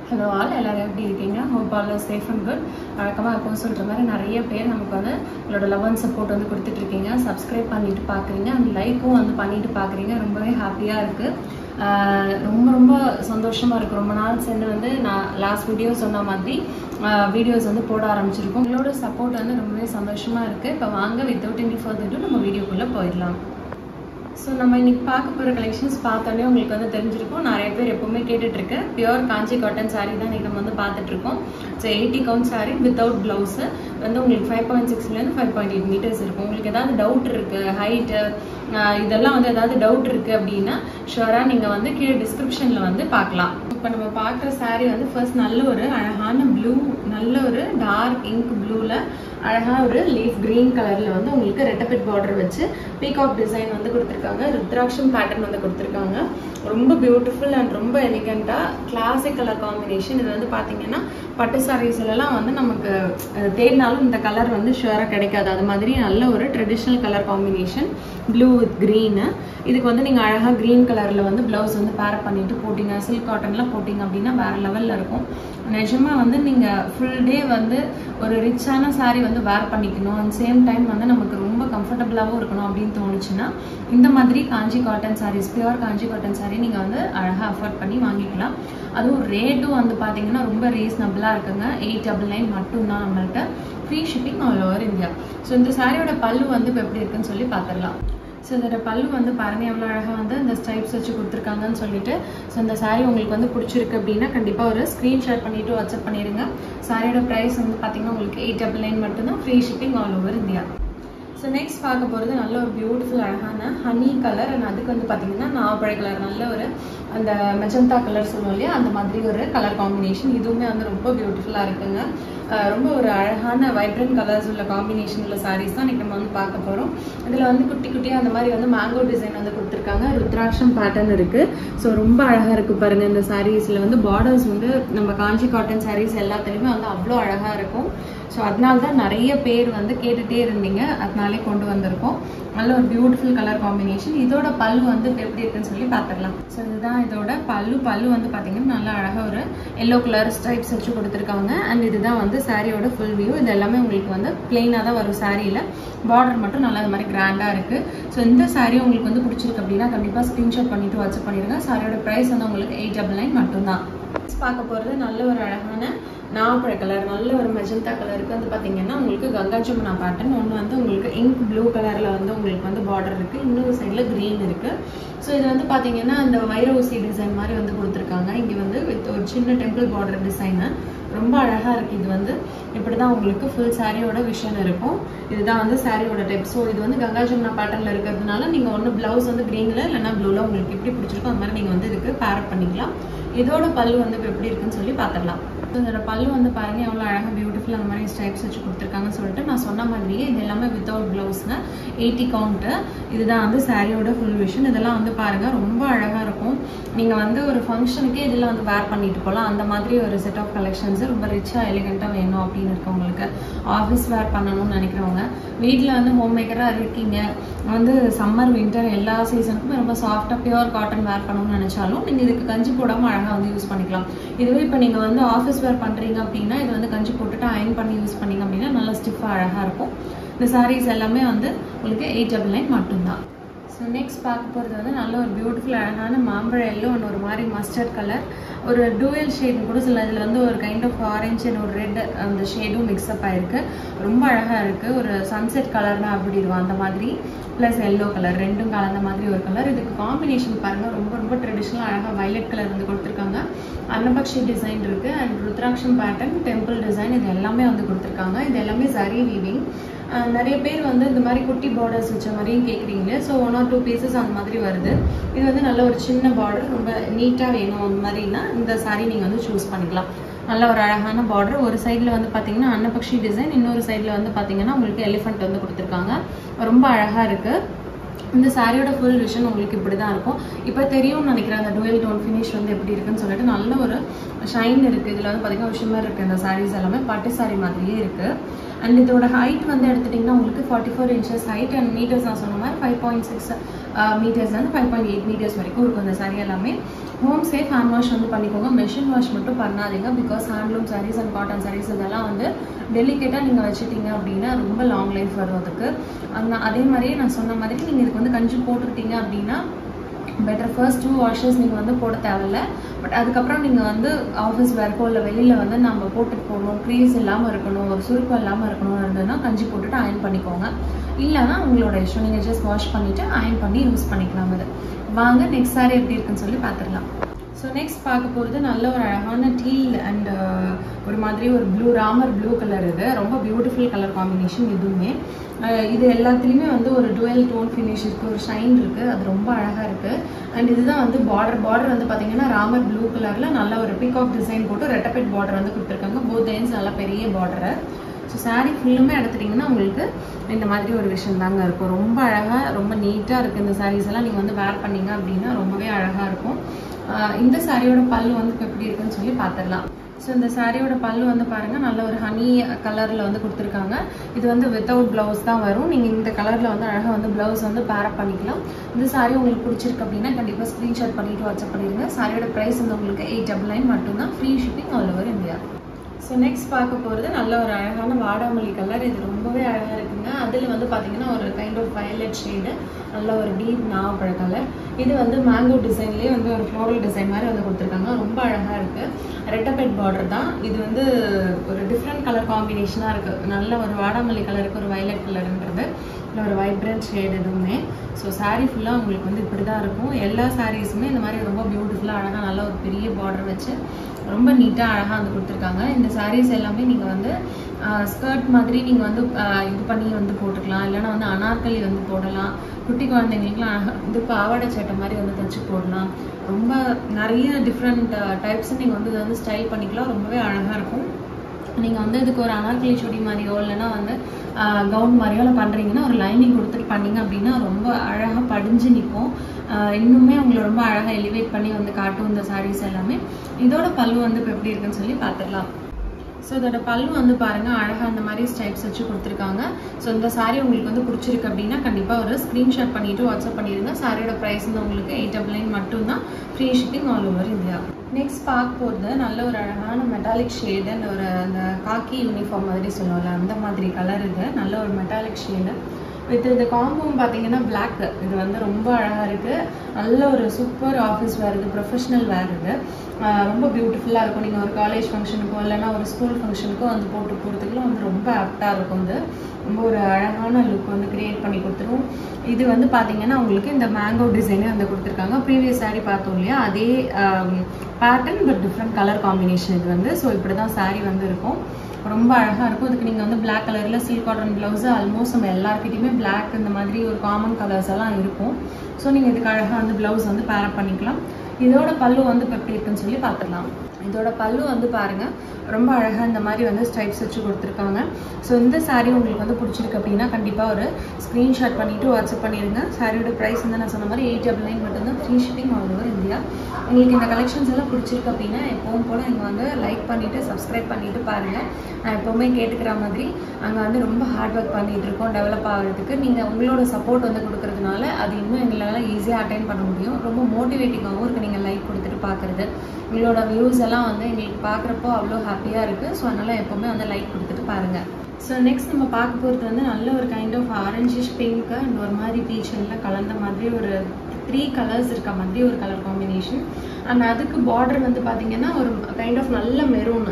hello all எல்லாரும் எப்படி இருக்கீங்க hope all safe and good வழக்கமாக எப்போ சொல்கிற மாதிரி நிறைய பேர் நமக்கு வந்து உங்களோட லவ் அண்ட் சப்போர்ட் வந்து கொடுத்துட்டு இருக்கீங்க சப்ஸ்கிரைப் பண்ணிட்டு பார்க்குறீங்க அண்ட் லைக்கும் வந்து பண்ணிட்டு பார்க்குறீங்க ரொம்பவே ஹாப்பியாக இருக்குது ரொம்ப ரொம்ப சந்தோஷமாக இருக்குது ரொம்ப நாள் சேர்ந்து வந்து நான் லாஸ்ட் வீடியோ சொன்ன மாதிரி வீடியோஸ் வந்து போட ஆரம்பிச்சிருக்கோம் உங்களோட சப்போர்ட் வந்து ரொம்பவே சந்தோஷமாக இருக்குது இப்போ வாங்க வித்தவுட் எனி ஃபர்தர் நம்ம வீடியோக்குள்ளே போயிடலாம் ஸோ நம்ம இன்னைக்கு பார்க்க போகிற கலெக்ஷன்ஸ் பார்த்தோன்னே உங்களுக்கு வந்து தெரிஞ்சிருக்கும் நிறைய பேர் எப்பவுமே கேட்டுட்டு இருக்கு பியூர் காஞ்சி காட்டன் saree தான் இன்னைக்கு நம்ம வந்து பார்த்துட்டு இருக்கோம் so eighty count saree without blouse வந்து உங்களுக்கு ஃபைவ் பாயிண்ட் சிக்ஸ்லேருந்து ஃபைவ் பாயிண்ட் எயிட் மீட்டர்ஸ் இருக்கும் உங்களுக்கு ஏதாவது டவுட் இருக்கு ஹைட்டு இதெல்லாம் வந்து ஏதாவது டவுட் இருக்கு அப்படின்னா ஷுவராக நீங்கள் வந்து கீழே டிஸ்கிரிப்ஷனில் வந்து பார்க்கலாம் இப்போ நம்ம பார்க்குற saree வந்து ஃபர்ஸ்ட் நல்ல ஒரு அழகான ப்ளூ நல்ல ஒரு டார்க் இங்க் ப்ளூவில் அழகாக ஒரு லீஃப் கிரீன் கலரில் வந்து உங்களுக்கு ரெட்டபிட் பார்டர் வச்சு பீகாக் டிசைன் வந்து கொடுத்துருக்காங்க ருத்ராட்சம் பேட்டர்ன் வந்து கொடுத்துருக்காங்க ரொம்ப பியூட்டிஃபுல் அண்ட் ரொம்ப எலிகண்ட்டாக கிளாசிக் கலர் காம்பினேஷன் இது வந்து பார்த்தீங்கன்னா பட்டு சாரீஸ்லாம் வந்து நமக்கு அஹ், தேடினாலும் இந்த கலர் வந்து ஷுவராக கிடைக்காது அது மாதிரி நல்ல ஒரு traditional colour combination blue with green இதுக்கு வந்து நீங்கள் அழகாக க்ரீன் கலரில் வந்து ப்ளவுஸ் வந்து பேர் பண்ணிட்டு போட்டிங்க சில்க் காட்டன்லாம் போட்டிங்க அப்படின்னா வேறு லெவலில் இருக்கும் நிஜமாக வந்து நீங்கள் ஃபுல் டே வந்து ஒரு ரிச்சான saree வந்து வேர் பண்ணிக்கணும் அண்ட் சேம் டைம் வந்து நமக்கு ரொம்ப கம்ஃபர்டபுளாகவும் இருக்கணும் அப்படின்னு தோணுச்சுன்னா இந்த மாதிரி Kanchi cotton sarees pure Kanchi cotton saree நீங்கள் வந்து அழகாக அஃபோர்ட் பண்ணி வாங்கிக்கலாம் அதுவும் ரேட்டும் வந்து பார்த்தீங்கன்னா ரொம்ப ரீசனபிளாக இருக்குங்க எயிட் டபுள் நைன் மட்டும்தான் நம்மள்ட்ட free shipping all over India so இந்த சாரியோட பல்லு வந்து இப்போ எப்படி இருக்குன்னு சொல்லி பார்த்துடலாம் ஸோ இதோட பல்லு வந்து பாருங்க எவ்வளோ அழகாக வந்து இந்த ஸ்டைப்ஸ் வச்சு கொடுத்துருக்காங்கன்னு சொல்லிட்டு ஸோ இந்த saree உங்களுக்கு வந்து பிடிச்சிருக்கு அப்படின்னா கண்டிப்பாக ஒரு ஸ்க்ரீன்ஷாட் பண்ணிட்டு வாட்ஸ்அப் பண்ணிடுங்க சாரியோட ப்ரைஸ் வந்து பார்த்தீங்கன்னா உங்களுக்கு எயிட் டபுள் நைன் மட்டும்தான் free shipping all over India so next பார்க்க போகிறது நல்ல ஒரு பியூட்டிஃபுல் அழகான ஹனி கலர் அண்ட் அதுக்கு வந்து பார்த்தீங்கன்னா நாவப்பழ கலர் நல்ல ஒரு அந்த மெஜந்தா கலர் சொல்லுவோம் இல்லையா அந்த மாதிரி ஒரு கலர் காம்பினேஷன் இதுவுமே வந்து ரொம்ப பியூட்டிஃபுல்லாக இருக்குங்க அஹ் ரொம்ப ஒரு அழகான வைப்ரண்ட் கலர்ஸ் உள்ள காம்பினேஷன் உள்ள சாரீஸ் தான் இன்றைக்கி நம்ம வந்து பார்க்க போகிறோம் இதில் வந்து குட்டி குட்டியாக அந்த மாதிரி வந்து மேங்கோ டிசைன் வந்து கொடுத்துருக்காங்க ருத்ராட்சம் பேட்டர்ன் இருக்குது ஸோ ரொம்ப அழகாக இருக்குது பாருங்கள் இந்த சாரீஸில் வந்து பார்டர்ஸ் வந்து நம்ம காஞ்சி காட்டன் சாரீஸ் எல்லாத்துலேயுமே வந்து அவ்வளோ அழகாக இருக்கும் ஸோ அதனால தான் நிறைய பேர் வந்து கேட்டுகிட்டே இருந்தீங்க அதனாலே கொண்டு வந்திருக்கோம் நல்ல ஒரு பியூட்டிஃபுல் கலர் காம்பினேஷன் இதோட பல்லு வந்து இப்போ எப்படி இருக்குன்னு சொல்லி பார்த்துடலாம் ஸோ இதுதான் இதோட பல்லு பல்லு வந்து பார்த்தீங்கன்னா நல்லா அழகாக ஒரு எல்லோ கலர் ஸ்ட்ரைப்ஸ் வச்சு கொடுத்துருக்காங்க அண்ட் இதுதான் வந்து சாரியோட ஃபுல் வியூ இது எல்லாமே உங்களுக்கு வந்து பிளெயினாக தான் வரும் சாரியில் பார்டர் மட்டும் நல்லா இந்த மாதிரி கிராண்டாக இருக்குது ஸோ இந்த சாரீ உங்களுக்கு வந்து பிடிச்சிருக்கு அப்படின்னா கண்டிப்பாக ஸ்க்ரீன்ஷாட் பண்ணிட்டு வாட்ஸ்அப் பண்ணிடுங்க சாரியோட ப்ரைஸ் வந்து உங்களுக்கு எயிட் டபுள் நைன் மட்டும்தான் Next பார்க்க போகிறது நல்ல ஒரு அழகான நாவப்பழ கலர் நல்ல ஒரு மெஜந்தா கலருக்கு வந்து பார்த்தீங்கன்னா உங்களுக்கு கங்கா ஜமுனா பேட்டர்ன் ஒன்று வந்து உங்களுக்கு இங்க் ப்ளூ கலரில் வந்து உங்களுக்கு வந்து பார்டர் இருக்குது இன்னொரு சைடில் க்ரீன் இருக்குது ஸோ இது வந்து பார்த்தீங்கன்னா அந்த வைர ஊசி டிசைன் மாதிரி வந்து கொடுத்துருக்காங்க இங்கே வந்து வித் ஒரு சின்ன டெம்பிள் பார்டர் டிசைனு ரொம்ப அழகாக இருக்குது இது வந்து இப்படி தான் உங்களுக்கு ஃபுல் சாரியோட விஷன் இருக்கும் இதுதான் வந்து சாரியோட டைப் ஸோ இது வந்து கங்கா ஜமுனா பேட்டர்னில் இருக்கிறதுனால நீங்கள் ஒன்று ப்ளவுஸ் வந்து க்ரீனில் இல்லைன்னா ப்ளூவில் உங்களுக்கு எப்படி பிடிச்சிருக்கோ அந்த மாதிரி நீங்கள் வந்து இதுக்கு பேரப் பண்ணிக்கலாம் இதோட பல்லு வந்து இப்போ எப்படி இருக்குன்னு சொல்லி பார்த்துடலாம் இதோட பல்லு வந்து பாருங்க எவ்வளோ அழகாக பியூட்டிஃபுல் அந்த மாதிரி ஸ்டைப்ஸ் வச்சு கொடுத்துருக்காங்கன்னு சொல்லிட்டு நான் சொன்ன மாதிரியே இது எல்லாமே வித்தவுட் ப்ளவுஸ்ங்க எயிட்டி கவுண்ட்டு இதுதான் வந்து சாரியோட ஃபுல் விஷன் இதெல்லாம் வந்து பாருங்க ரொம்ப அழகாக இருக்கும் நீங்கள் வந்து ஒரு ஃபங்க்ஷனுக்கே இதில் வந்து வேர் பண்ணிட்டு போகலாம் அந்த மாதிரி ஒரு செட் ஆஃப் கலெக்ஷன்ஸ் ரொம்ப ரிச்சாக எலிகண்ட்டாக வேணும் அப்படின்னு இருக்கவங்களுக்கு ஆஃபீஸ் வேர் பண்ணணும்னு நினைக்கிறவங்க வீட்டில் வந்து ஹோம் மேக்கராக இருக்கீங்க வந்து சம்மர் வின்டர் எல்லா சீசனுக்குமே ரொம்ப சாஃப்டாக பியூர் காட்டன் வேர் பண்ணணும்னு நினச்சாலும் நீங்கள் இதுக்கு கஞ்சி போடாமல் அழகாக வந்து யூஸ் பண்ணிக்கலாம் இதுவே இப்போ நீங்கள் வந்து ஆஃபீஸ் வேர் பண்ணுறீங்க அப்படின்னா இது வந்து கஞ்சி போட்டுட்டு அயன் பண்ணி யூஸ் பண்ணீங்க அப்படின்னா நல்லா ஸ்டிஃபாக அழகாக இருக்கும் இந்த சாரீஸ் எல்லாமே வந்து உங்களுக்கு எயிட் டபுள் நைன் மட்டும்தான் ஸோ நெக்ஸ்ட் பார்க்க போகிறது வந்து நல்ல ஒரு பியூட்டிஃபுல் அழகான மாம்பழ எல்லோ அண்ட் ஒரு மாதிரி மஸ்டர்ட் கலர் ஒரு டூயல் ஷேட் கூட சில இதில் வந்து ஒரு கைண்ட் ஆஃப் ஆரஞ்ச் அண்ட் ஒரு ரெட் அந்த ஷேடும் மிக்ஸ்அப் ஆயிருக்கு ரொம்ப அழகாக இருக்குது ஒரு சன்செட் கலர்னா அப்படி இருக்கும் அந்த மாதிரி ப்ளஸ் எல்லோ கலர் ரெண்டும் கலந்த மாதிரி ஒரு கலர் இதுக்கு காம்பினேஷன் பாருங்கள் ரொம்ப ரொம்ப ட்ரெடிஷ்னலாக அழகாக வயலட் கலர் வந்து கொடுத்துருக்காங்க அன்னபக்ஷி டிசைன் இருக்குது அண்ட் ருத்ராட்சம் பேட்டர்ன் டெம்பிள் டிசைன் இது எல்லாமே வந்து கொடுத்துருக்காங்க இது எல்லாமே சரி வீவிங் அஹ் நிறைய பேர் வந்து இந்த மாதிரி குட்டி பார்டர்ஸ் வச்ச மாதிரியும் கேட்குறீங்க so one or two pieces அந்த மாதிரி வருது இது வந்து நல்ல ஒரு சின்ன பார்டர் ரொம்ப நீட்டாக வேணும் அந்த மாதிரினா இந்த saree நீங்கள் வந்து சூஸ் பண்ணிக்கலாம் நல்ல ஒரு அழகான பார்டர் ஒரு சைடில் வந்து பார்த்தீங்கன்னா அன்னபக்ஷி டிசைன் இன்னொரு சைடில் வந்து பார்த்தீங்கன்னா உங்களுக்கு எலிஃபண்ட் வந்து கொடுத்துருக்காங்க ரொம்ப அழகாக இருக்குது இந்த சாரியோட ஃபுல் விஷன் உங்களுக்கு இப்படி தான் இருக்கும் இப்போ தெரியும்னு நினைக்கிறேன் அந்த டுவெல் டோன் ஃபினிஷ் வந்து எப்படி இருக்குன்னு சொல்லிட்டு நல்ல ஒரு ஷைன் இருக்குது இதில் வந்து பார்த்தீங்கன்னா ஒரு ஷிம்மர் இருக்குது இந்த சாரீஸ் எல்லாமே பட்டு சாரி மாதிரியே இருக்குது அண்ட் இதோட ஹைட் வந்து எடுத்துட்டிங்கன்னா உங்களுக்கு forty four inches height and meters நான் சொன்ன மாதிரி ஃபைவ் பாயிண்ட் சிக்ஸ் மீட்டர்ஸ்லேருந்து ஃபைவ் பாயிண்ட் எயிட் மீட்டர்ஸ் வரைக்கும் இருக்கும் இந்த saree எல்லாமே ஹோம் சேஃப் ஹேண்ட் வாஷ் வந்து பண்ணிக்கோங்க மெஷின் வாஷ் மட்டும் பண்ணாதீங்க because handloom sarees and cotton sarees இதெல்லாம் வந்து டெலிகேட்டாக நீங்கள் வச்சுட்டீங்க அப்படின்னா ரொம்ப லாங் லைஃப் வரும் அதுக்கு அந்த அதே மாதிரியே நான் சொன்ன மாதிரி நீங்கள் இதுக்கு வந்து கஞ்சி போட்டுக்கிட்டீங்க அப்படின்னா பெட்டர் ஃபர்ஸ்ட் டூ வாஷஸ் நீங்கள் வந்து போட தேவையில்ல பட் அதுக்கப்புறம் நீங்கள் வந்து ஆஃபீஸ் வேர்க்கோ இல்லை வெளியில் வந்து நம்ம போட்டுட்டு போகணும் க்ரீஸ் இல்லாமல் இருக்கணும் ஒரு சுருக்கம் இல்லாமல் இருக்கணும் இருந்ததுன்னா கஞ்சி போட்டுட்டு அயன் பண்ணிக்கோங்க இல்லைன்னா உங்களோட இஷ்டம் நீங்கள் ஜஸ்ட் வாஷ் பண்ணிவிட்டு அயன் பண்ணி யூஸ் பண்ணிக்கலாம் அது வாங்க நெக்ஸ்ட் சாரி எப்படி இருக்குன்னு சொல்லி பார்த்துடலாம் ஸோ நெக்ஸ்ட் பார்க்க போகிறது நல்ல ஒரு அழகான டீல் அண்ட் ஒரு மாதிரி ஒரு ப்ளூ ராமர் ப்ளூ கலர் இது ரொம்ப பியூட்டிஃபுல் கலர் காம்பினேஷன் இதுவுமே அஹ் இது எல்லாத்துலேயுமே வந்து ஒரு டுவெல் டோன் ஃபினிஷ் இருக்குது ஒரு ஷைன் இருக்குது அது ரொம்ப அழகாக இருக்குது அண்ட் இதுதான் வந்து பார்டர் பார்டர் வந்து பார்த்தீங்கன்னா ராமர் ப்ளூ கலரில் நல்ல ஒரு பிகாக் டிசைன் போட்டு ரெட்டபெட் பார்டர் வந்து கொடுத்துருக்காங்க போத் ends நல்லா பெரிய பார்டரை ஸோ saree ஃபுல்லுமே எடுத்துட்டிங்கன்னா உங்களுக்கு இந்த மாதிரி ஒரு விஷயம் தாங்க இருக்கும் ரொம்ப அழகாக ரொம்ப நீட்டாக இருக்குது இந்த sarees எல்லாம் நீங்கள் வந்து வேர் பண்ணீங்க அப்படின்னா ரொம்பவே அழகாக இருக்கும் ஆஹ் இந்த சாரியோட பல்லு வந்து இப்போ எப்படி இருக்குன்னு சொல்லி பார்த்துடலாம் ஸோ இந்த சாரியோட பல்லு வந்து பாருங்கள் நல்ல ஒரு ஹனி கலரில் வந்து கொடுத்துருக்காங்க இது வந்து வித்தவுட் ப்ளவுஸ் தான் வரும் நீங்கள் இந்த கலரில் வந்து அழகாக வந்து ப்ளவுஸ் வந்து பேரப் பண்ணிக்கலாம் இந்த சாரி உங்களுக்கு பிடிச்சிருக்கு அப்படின்னா கண்டிப்பாக ஸ்க்ரீன்ஷாட் பண்ணிட்டு வாட்ஸ்அப் பண்ணிடுங்க சாரியோட ப்ரைஸ் வந்து உங்களுக்கு எயிட் டபுள் நைன் மட்டும்தான் free shipping all over India so next பார்க்க போகிறது நல்ல ஒரு அழகான வாடாமல்லி கலர் இது ரொம்பவே அழகாக இருக்குங்க அதில் வந்து பார்த்தீங்கன்னா ஒரு கைண்ட் ஆஃப் வயலட் ஷேடு நல்ல ஒரு டீப் நாவப்பழ கலர் இது வந்து மேங்கோ டிசைன்லேயே வந்து ஒரு ஃப்ளோரல் டிசைன் மாதிரி வந்து கொடுத்துருக்காங்க ரொம்ப அழகாக இருக்குது ரெட்டபெட் பார்டர் தான் இது வந்து ஒரு டிஃப்ரெண்ட் கலர் காம்பினேஷனாக இருக்குது நல்ல ஒரு வாடாமல்லி கலருக்கு ஒரு வயலட் கலருன்றது இல்லை ஒரு வைப்ரண்ட் ஷேட் எதுவுமே ஸோ saree ஃபுல்லாக உங்களுக்கு வந்து இப்படி தான் இருக்கும் எல்லா சாரீஸுமே இந்த மாதிரி ரொம்ப பியூட்டிஃபுல்லாக அழகாக நல்ல ஒரு பெரிய பார்டர் வச்சு ரொம்ப நீட்டாக அழகாக வந்து கொடுத்துருக்காங்க இந்த sarees எல்லாமே நீங்கள் வந்து ஸ்கர்ட் மாதிரி நீங்கள் வந்து ஆஹ் இது பண்ணி வந்து போட்டுக்கலாம் இல்லைன்னா வந்து அனார்கலி வந்து போடலாம் குட்டி குழந்தைங்களுக்குலாம் அழகா வந்து பாவாடை சட்டை மாதிரி வந்து தச்சு போடலாம் ரொம்ப நிறைய டிஃப்ரெண்ட் டைப்ஸ் நீங்கள் வந்து இதை வந்து ஸ்டைல் பண்ணிக்கலாம் ரொம்பவே அழகாக இருக்கும் நீங்கள் வந்து இதுக்கு ஒரு அனார்கலி சுடி மாதிரியோ இல்லைன்னா வந்து கவுன் மாதிரியோ இல்லை பண்ணுறீங்கன்னா ஒரு லைனிங் கொடுத்துட்டு பண்ணீங்க அப்படின்னா ரொம்ப அழகாக படிஞ்சு நிற்கும் இன்னுமே உங்களை ரொம்ப அழகாக எலிவேட் பண்ணி வந்து காட்டும் இந்த sarees எல்லாமே இதோட பல்லு வந்து இப்போ எப்படி இருக்குன்னு சொல்லி பார்த்துடலாம் ஸோ இதோட பல்லு வந்து பாருங்க அழகாக அந்த மாதிரி ஸ்டைப்ஸ் வச்சு கொடுத்துருக்காங்க ஸோ இந்த saree உங்களுக்கு வந்து பிடிச்சிருக்கு அப்படின்னா கண்டிப்பாக ஒரு ஸ்க்ரீன்ஷாட் பண்ணிட்டு வாட்ஸ்அப் பண்ணிடுங்க சாரியோட ப்ரைஸ் வந்து உங்களுக்கு எயிட் டபுள் நைன் மட்டும்தான் free shipping all over India next பார்க்க போகிறது நல்ல ஒரு அழகான மெட்டாலிக் ஷேடு அந்த ஒரு அந்த காக்கி யூனிஃபார்ம் மாதிரி சொல்லுவோம்ல அந்த மாதிரி கலர் இது நல்ல ஒரு மெட்டாலிக் ஷேடு வித் இந்த காம்பவும் பார்த்தீங்கன்னா பிளாக் இது வந்து ரொம்ப அழகாக இருக்குது நல்ல ஒரு சூப்பர் ஆஃபீஸ் வேர் இது ப்ரொஃபஷனல் வேர் இது ஆஹ் ரொம்ப பியூட்டிஃபுல்லாக இருக்கும் நீங்கள் ஒரு காலேஜ் ஃபங்க்ஷனுக்கோ இல்லைன்னா ஒரு ஸ்கூல் ஃபங்க்ஷனுக்கோ வந்து போட்டு போகிறதுக்குலாம் வந்து ரொம்ப ஆப்டாக இருக்கும் இது ரொம்ப ஒரு அழகான லுக் வந்து கிரியேட் பண்ணி கொடுத்துரும் இது வந்து பார்த்தீங்கன்னா உங்களுக்கு இந்த மேங்கோ டிசைனே வந்து கொடுத்துருக்காங்க ப்ரீவியஸ் saree பார்த்தோம் இல்லையா அதே pattern but different colour combination இது வந்து ஸோ இப்படி தான் saree வந்து இருக்கும் ரொம்ப அழகாக இருக்கும் இதுக்கு நீங்கள் வந்து பிளாக் கலரில் சில்க் காட்டன் ப்ளவுஸு ஆல்மோஸ்ட் நம்ம எல்லாருக்கிட்டையுமே பிளாக் இந்த மாதிரி ஒரு காமன் கலர்ஸ் எல்லாம் இருக்கும் ஸோ நீங்கள் இதுக்கு அழகாக வந்து ப்ளவுஸ் வந்து பேரப் பண்ணிக்கலாம் இதோட பல்லு வந்து இப்போ எப்படி இருக்குன்னு சொல்லி பார்த்துடலாம் இதோட பல்லு வந்து பாருங்க ரொம்ப அழகாக இந்த மாதிரி வந்து ஸ்டைப்ஸ் வச்சு கொடுத்துருக்காங்க ஸோ இந்த saree உங்களுக்கு வந்து பிடிச்சிருக்கு அப்படின்னா கண்டிப்பாக ஒரு ஸ்க்ரீன்ஷாட் பண்ணிவிட்டு வாட்ஸ்அப் பண்ணிடுங்க சாரியோட ப்ரைஸ் வந்து நான் சொன்ன மாதிரி எயிட் டபுள் நைன் மட்டும்தான் free shipping all over India உங்களுக்கு இந்த கலெக்ஷன்ஸ் எல்லாம் பிடிச்சிருக்கு அப்படின்னா எப்பவும் போல் நீங்கள் வந்து லைக் பண்ணிவிட்டு சப்ஸ்கிரைப் பண்ணிவிட்டு பாருங்கள் நான் எப்போவுமே கேட்டுக்கிற மாதிரி அங்கே வந்து ரொம்ப ஹார்ட் ஒர்க் பண்ணிகிட்டு இருக்கோம் டெவலப் ஆகிறதுக்கு நீங்கள் உங்களோட சப்போர்ட் வந்து கொடுக்கறதுனால அது இன்னும் எங்களால் ஈஸியாக அட்டைன் பண்ண முடியும் ரொம்ப மோட்டிவேட்டிங்காகவும் இருக்குது நீங்கள் லைக் கொடுத்துட்டு பார்க்குறது உங்களோட வியூஸ் எல்லாம் வந்து எங்களுக்கு பார்க்குறப்போ அவ்வளோ ஹாப்பியாக இருக்குது ஸோ அதனால் எப்போவுமே வந்து லைக் கொடுத்துட்டு பாருங்கள் ஸோ நெக்ஸ்ட் நம்ம பார்க்க போகிறது வந்து நல்ல ஒரு kind of orangish pink and ஒரு மாதிரி பீச் எல்லாம் கலந்த மாதிரி ஒரு த்ரீ கலர்ஸ் இருக்க மாதிரி ஒரு கலர் காம்பினேஷன் அண்ட் அதுக்கு பார்டர் வந்து பார்த்தீங்கன்னா ஒரு கைண்ட் ஆஃப் நல்ல மெரூன்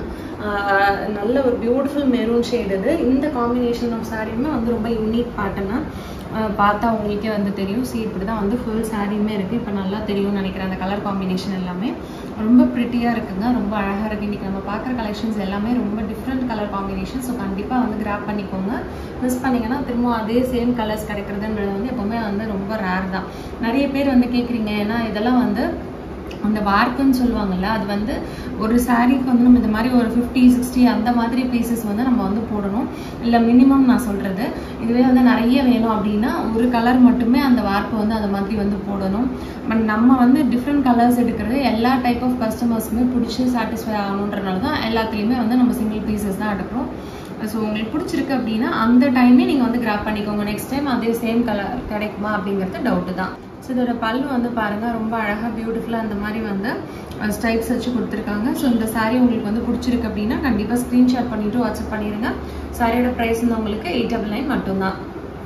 நல்ல ஒரு பியூட்டிஃபுல் மெரூன் ஷேட் இது இந்த காம்பினேஷன் ஆஃப் சாரியுமே வந்து ரொம்ப யூனிக் பேட்டர்னாக பார்த்தா உங்களுக்கே வந்து தெரியும் சி இப்படி தான் வந்து ஃபுல் சாரியுமே இருக்குது இப்போ நல்லா தெரியும்னு நினைக்கிறேன் அந்த கலர் காம்பினேஷன் எல்லாமே ரொம்ப ப்ரிட்டியாக இருக்குங்க ரொம்ப அழகாக இருக்குது இன்றைக்கி நம்ம பார்க்குற கலெக்ஷன்ஸ் எல்லாமே ரொம்ப டிஃப்ரெண்ட் கலர் காம்பினேஷன் ஸோ கண்டிப்பாக வந்து கிராப் பண்ணிக்கோங்க மிஸ் பண்ணிங்கன்னா திரும்ப அதே சேம் கலர்ஸ் கிடைக்கிறதுன்றது வந்து எப்போவுமே வந்து ரொம்ப ரேர் தான் நிறைய பேர் வந்து கேட்குறீங்க ஏன்னா இதெல்லாம் வந்து அந்த வார்ப்புன்னு சொல்லுவாங்கல்ல அது வந்து ஒரு சாரீக்கு வந்து நம்ம இந்த மாதிரி ஒரு ஃபிஃப்டி சிக்ஸ்டி அந்த மாதிரி பீசஸ் வந்து நம்ம வந்து போடணும் இல்லை மினிமம் நான் சொல்கிறது இதுவே வந்து நிறைய வேணும் அப்படின்னா ஒரு கலர் மட்டுமே அந்த வார்ப்பு வந்து அந்த மாதிரி வந்து போடணும் பட் நம்ம வந்து டிஃப்ரெண்ட் கலர்ஸ் எடுக்கிறது எல்லா டைப் ஆஃப் கஸ்டமர்ஸுமே பிடிச்சி சாட்டிஸ்ஃபை ஆகணுன்றனால தான் எல்லாத்துலேயுமே வந்து நம்ம சிங்கிள் பீசஸ் தான் எடுக்கிறோம் ஸோ உங்களுக்கு பிடிச்சிருக்கு அப்படின்னா அந்த டைமே நீங்கள் வந்து கிராப் பண்ணிக்கோங்க நெக்ஸ்ட் டைம் அதே சேம் கலர் கிடைக்குமா அப்படிங்கிறது டவுட்டு தான் ஸோ இதோட பல்லு வந்து பாருங்க ரொம்ப அழகாக பியூட்டிஃபுல்லாக அந்த மாதிரி வந்து ஸ்டைப்ஸ் வச்சு கொடுத்துருக்காங்க ஸோ இந்த saree உங்களுக்கு வந்து பிடிச்சிருக்கு அப்படின்னா கண்டிப்பாக ஸ்க்ரீன்ஷாட் பண்ணிட்டு வாட்ஸ்அப் பண்ணிடுங்க சாரியோட ப்ரைஸ் வந்து உங்களுக்கு எயிட் டபுள் நைன் மட்டும்தான்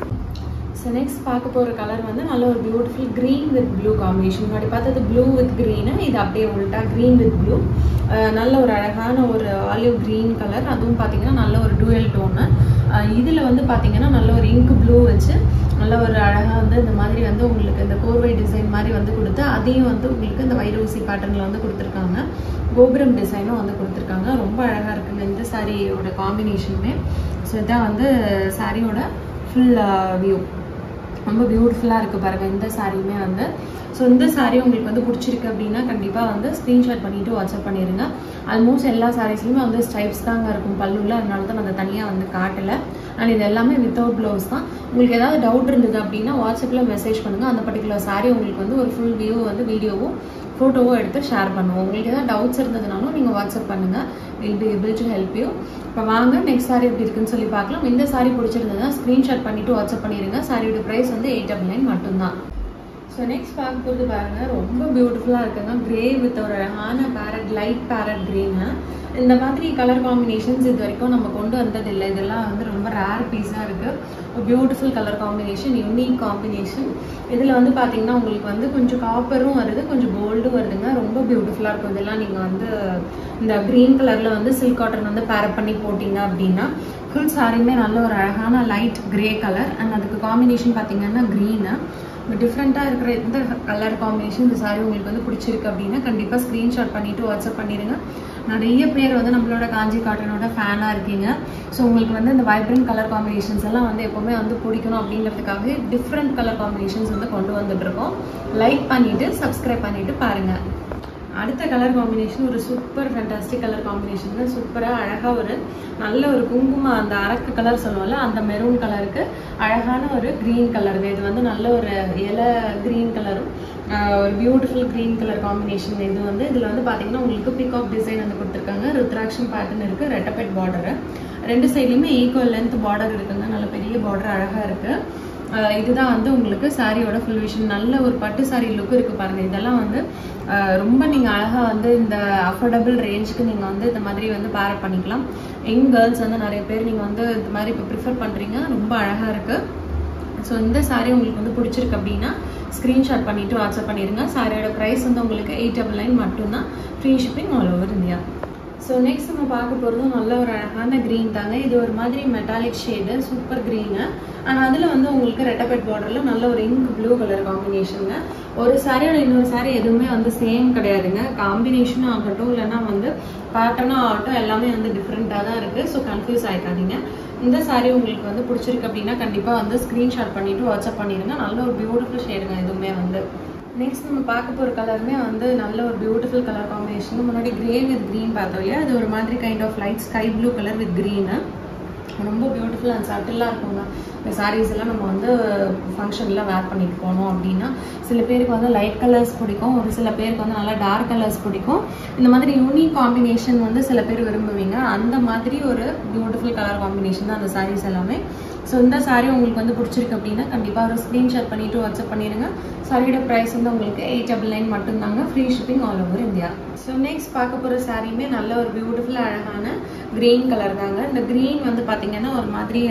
ஸோ நெக்ஸ்ட் பார்க்க போகிற கலர் வந்து நல்ல ஒரு beautiful green with blue combination முன்னாடி பார்த்தது ப்ளூ வித் க்ரீனு இது அப்படியே உள்ட்டா க்ரீன் வித் ப்ளூ நல்ல ஒரு அழகான ஒரு ஆலிவ் க்ரீன் கலர் அதுவும் பார்த்தீங்கன்னா நல்ல ஒரு டூயல் டோனு இதில் வந்து பார்த்தீங்கன்னா நல்ல ஒரு இங்க் ப்ளூ வச்சு நல்ல ஒரு அழகாக வந்து இந்த மாதிரி வந்து உங்களுக்கு இந்த கோர்வை டிசைன் மாதிரி வந்து கொடுத்து அதையும் வந்து உங்களுக்கு இந்த வைரூசி பேட்டர்னில் வந்து கொடுத்துருக்காங்க கோபுரம் டிசைனும் வந்து கொடுத்துருக்காங்க ரொம்ப அழகாக இருக்குங்க இந்த சாரியோட காம்பினேஷனுமே ஸோ இதான் வந்து சாரியோட ஃபுல் வியூ ரொம்ப பியூட்டிஃபுல்லாக இருக்குது பாருங்கள் இந்த சாரியுமே வந்து ஸோ இந்த சாரீ உங்களுக்கு வந்து பிடிச்சிருக்கு அப்படின்னா கண்டிப்பாக வந்து ஸ்க்ரீன்ஷாட் பண்ணிவிட்டு வாட்ஸ்அப் பண்ணிடுங்க ஆல்மோஸ்ட் எல்லா சாரீஸ்லையுமே வந்து ஸ்டைப்ஸ் தாங்க இருக்கும் பல்லுவில் அதனால தான் நான் தனியாக வந்து காட்டலை அண்ட் இது எல்லாமே வித்தவுட் ப்ளவுஸ் தான் உங்களுக்கு ஏதாவது டவுட் இருந்தது அப்படின்னா வாட்ஸ்அப்பில் மெசேஜ் பண்ணுங்கள் அந்த பர்டிகுலர் சாரீ உங்களுக்கு வந்து ஒரு ஃபுல் வியூ வந்து வீடியோவும் ஃபோட்டோவோ எடுத்து ஷேர் பண்ணுவோம் உங்களுக்கு ஏதாவது டவுட்ஸ் இருந்ததுனாலும் நீங்கள் வாட்ஸ்அப் பண்ணுங்கள் will be able to help you இப்போ வாங்க நெக்ஸ்ட் சாரி எப்படி இருக்குன்னு சொல்லி பார்க்கலாம் இந்த சாரி பிடிச்சிருந்ததுன்னா ஸ்க்ரீன்ஷாட் பண்ணிவிட்டு வாட்ஸ்அப் பண்ணிடுங்க சாரியோட ப்ரைஸ் வந்து எயிட் டபுள் நைன் மட்டும்தான் ஸோ நெக்ஸ்ட் பார்க்க போகிறது பாருங்க ரொம்ப பியூட்டிஃபுல்லாக இருக்குங்க கிரே வித் ஒரு அழகான பேரட் லைட் பேரட் க்ரீனு இந்த மாதிரி கலர் காம்பினேஷன்ஸ் இது வரைக்கும் நம்ம கொண்டு வந்ததில்லை இதெல்லாம் வந்து ரொம்ப ரேர் பீஸாக இருக்குது beautiful colour combination unique combination இதில் வந்து பார்த்தீங்கன்னா உங்களுக்கு வந்து கொஞ்சம் காப்பரும் வருது கொஞ்சம் கோல்டும் வருதுங்க ரொம்ப பியூட்டிஃபுல்லாக இருக்கும் இதெல்லாம் நீங்கள் வந்து இந்த க்ரீன் கலரில் வந்து சில்க் காட்டன் வந்து பேரப் பண்ணி போட்டிங்க அப்படின்னா ஃபுல் சாரியுமே நல்ல ஒரு அழகான லைட் கிரே கலர் அண்ட் அதுக்கு காம்பினேஷன் பார்த்தீங்கன்னா க்ரீனு டிஃப்ரெண்ட்டாக இருக்கிற எந்த கலர் காம்பினேஷன் இந்த சாரி உங்களுக்கு வந்து பிடிச்சிருக்கு அப்படின்னா கண்டிப்பாக ஸ்க்ரீன்ஷாட் பண்ணிவிட்டு வாட்ஸ்அப் பண்ணிடுங்க நிறைய பேர் வந்து நம்மளோட காஞ்சி காட்டனோட ஃபேனாக இருக்கீங்க ஸோ உங்களுக்கு வந்து இந்த வைப்ரண்ட் கலர் காம்பினேஷன்ஸ் எல்லாம் வந்து எப்போவுமே வந்து பிடிக்கணும் அப்படிங்கிறதுக்காக டிஃப்ரெண்ட் கலர் காம்பினேஷன்ஸ் வந்து கொண்டு வந்துட்டுருக்கோம் லைக் பண்ணிவிட்டு சப்ஸ்கிரைப் பண்ணிவிட்டு பாருங்கள் அடுத்த கலர் காம்பினேஷன் ஒரு சூப்பர் ஃபேண்டாஸ்டிக் கலர் காம்பினேஷன் சூப்பராக அழகாக ஒரு நல்ல ஒரு குங்குமம் அந்த அரக்கு கலர் சொல்லுவோம்ல அந்த மெரூன் கலருக்கு அழகான ஒரு க்ரீன் கலருங்க இது வந்து நல்ல ஒரு இலை க்ரீன் கலரும் ஒரு பியூட்டிஃபுல் க்ரீன் கலர் காம்பினேஷன் இது வந்து இதில் வந்து பார்த்தீங்கன்னா உங்களுக்கு பிகாக் டிசைன் வந்து கொடுத்துருக்காங்க ருத்ராட்சம் பேட்டர்ன் இருக்குது ரெட்டபெட் பார்டரு ரெண்டு சைட்லேயுமே ஈக்குவல் லென்த் பார்டர் இருக்குங்க நல்ல பெரிய பார்டர் அழகாக இருக்குது இதுதான் வந்து உங்களுக்கு சாரியோட ஃபுல் விஷன் நல்ல ஒரு பட்டு சாரி லுக் இருக்குது பாருங்கள் இதெல்லாம் வந்து ரொம்ப நீங்கள் அழகாக வந்து இந்த அஃபோர்டபுள் ரேஞ்சுக்கு நீங்கள் வந்து இந்த மாதிரி வந்து பேரப் பண்ணிக்கலாம் யங் கேர்ள்ஸ் வந்து நிறைய பேர் நீங்கள் வந்து இந்த மாதிரி இப்போ ப்ரிஃபர் பண்ணுறீங்க ரொம்ப அழகாக இருக்குது ஸோ இந்த சாரீ உங்களுக்கு வந்து பிடிச்சிருக்கு அப்படின்னா ஸ்க்ரீன்ஷாட் பண்ணிவிட்டு வாட்ஸ்அப் பண்ணிடுங்க சாரியோட ப்ரைஸ் வந்து உங்களுக்கு எயிட் டபுள் நைன் மட்டும்தான் free shipping all over India so next நம்ம பார்க்க போகிறதும் நல்ல ஒரு அழகான க்ரீன் தாங்க இது ஒரு மாதிரி மெட்டாலிக் ஷேடு சூப்பர் க்ரீனு ஆனால் அதில் வந்து உங்களுக்கு ரெட்டபெட் பார்டரில் நல்ல ஒரு இங்க் ப்ளூ கலர் காம்பினேஷனுங்க ஒரு சாரியோட இன்னொரு சாரி எதுவுமே வந்து சேம் கிடையாதுங்க காம்பினேஷனும் ஆகட்டும் இல்லைன்னா வந்து பேட்டர்னும் ஆகட்டும் எல்லாமே வந்து டிஃப்ரெண்ட்டாக தான் இருக்குது ஸோ கன்ஃபியூஸ் ஆகிக்காதீங்க இந்த சாரீ உங்களுக்கு வந்து பிடிச்சிருக்கு அப்படின்னா கண்டிப்பாக வந்து ஸ்க்ரீன்ஷாட் பண்ணிவிட்டு வாட்ஸ்அப் பண்ணிடுங்க நல்ல ஒரு பியூட்டிஃபுல் ஷேடுங்க எதுவுமே வந்து நெக்ஸ்ட் நம்ம பார்க்க போகிற கலருமே வந்து நல்ல ஒரு பியூட்டிஃபுல் கலர் காம்பினேஷன் முன்னாடி கிரே வித் க்ரீன் பார்த்தோம் இல்லையா அது ஒரு மாதிரி kind of light sky blue colour with green ரொம்ப பியூட்டிஃபுல் அண்ட் சட்டிலாக இருக்குங்க இந்த சாரீஸ் எல்லாம் நம்ம வந்து ஃபங்க்ஷனில் வேர் பண்ணிட்டு போனோம் அப்படின்னா சில பேருக்கு வந்து லைட் கலர்ஸ் பிடிக்கும் ஒரு சில பேருக்கு வந்து நல்லா டார்க் கலர்ஸ் பிடிக்கும் இந்த மாதிரி யூனிக் காம்பினேஷன் வந்து சில பேர் விரும்புவீங்க அந்த மாதிரி ஒரு பியூட்டிஃபுல் கலர் காம்பினேஷன் தான் அந்த சாரீஸ் எல்லாமே ஸோ இந்த சாரீ உங்களுக்கு வந்து பிடிச்சிருக்கு அப்படின்னா கண்டிப்பாக ஒரு ஸ்க்ரீன்ஷாட் பண்ணிவிட்டு வாட்ஸ்அப் பண்ணிடுங்க சாரியோட ப்ரைஸ் வந்து உங்களுக்கு எயிட் டபுள் நைன் மட்டும்தாங்க free shipping all over India so next பார்க்க போகிற சாரியுமே நல்ல ஒரு பியூட்டிஃபுல் அழகான க்ரீன் கலர் தாங்க இந்த க்ரீன் வந்து பார்த்தீங்கன்னா ஒரு மாதிரி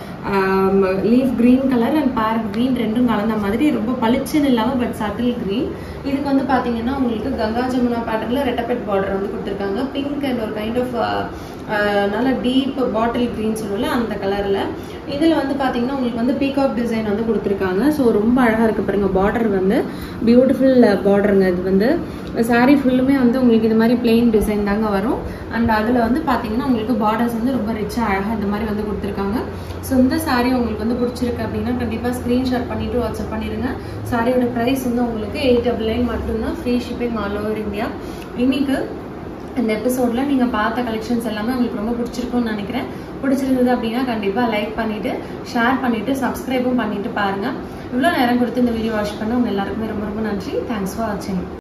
leaf green colour and parrot green ரெண்டும் கலந்த மாதிரி ரொம்ப பளிச்சுன்னு இல்லாமல் பட் சட்டில் க்ரீன் இதுக்கு வந்து பார்த்தீங்கன்னா உங்களுக்கு கங்கா ஜமுனா பேட்டர்னில் ரெட்டபெட் பார்டர் வந்து கொடுத்துருக்காங்க பிங்க் அண்ட் ஒரு கைண்ட் ஆஃப் நல்ல டீப் பாட்டில் க்ரீன் சொல்லுவோம்ல அந்த கலரில் இதில் வந்து பார்த்தீங்கன்னா உங்களுக்கு வந்து பீகாக் டிசைன் வந்து கொடுத்துருக்காங்க ஸோ ரொம்ப அழகாக இருக்குது பாருங்க பார்டர் வந்து பியூட்டிஃபுல் பார்டருங்க இது வந்து சாரீ ஃபுல்லுமே வந்து உங்களுக்கு இது மாதிரி பிளெயின் டிசைன் தாங்க வரும் அண்ட் அதில் வந்து பார்த்தீங்கன்னா உங்களுக்கு பார்டர்ஸ் வந்து ரொம்ப ரிச்சாக அழகாக இந்த மாதிரி வந்து கொடுத்துருக்காங்க ஸோ இந்த சாரீ உங்களுக்கு வந்து பிடிச்சிருக்கு அப்படின்னா கண்டிப்பாக ஸ்க்ரீன்ஷாட் பண்ணிவிட்டு வாட்ஸ்அப் பண்ணிடுங்க சாரியோட ப்ரைஸ் வந்து உங்களுக்கு எயிட் டபுள் நைன் மட்டும்தான் free shipping all over India இன்னைக்கு இந்த எபிசோடில் நீங்கள் பார்த்த கலெக்ஷன்ஸ் எல்லாமே உங்களுக்கு ரொம்ப பிடிச்சிருக்கும்னு நினைக்கிறேன் பிடிச்சிருந்தது அப்படின்னா கண்டிப்பாக லைக் பண்ணிவிட்டு ஷேர் பண்ணிவிட்டு சப்ஸ்கிரைபும் பண்ணிவிட்டு பாருங்கள் இவ்வளோ நேரம் கொடுத்து இந்த வீடியோ வாட்ச் பண்ண உங்கள் எல்லாருக்குமே ரொம்ப ரொம்ப நன்றி தேங்க்ஸ் ஃபார் வாட்சிங்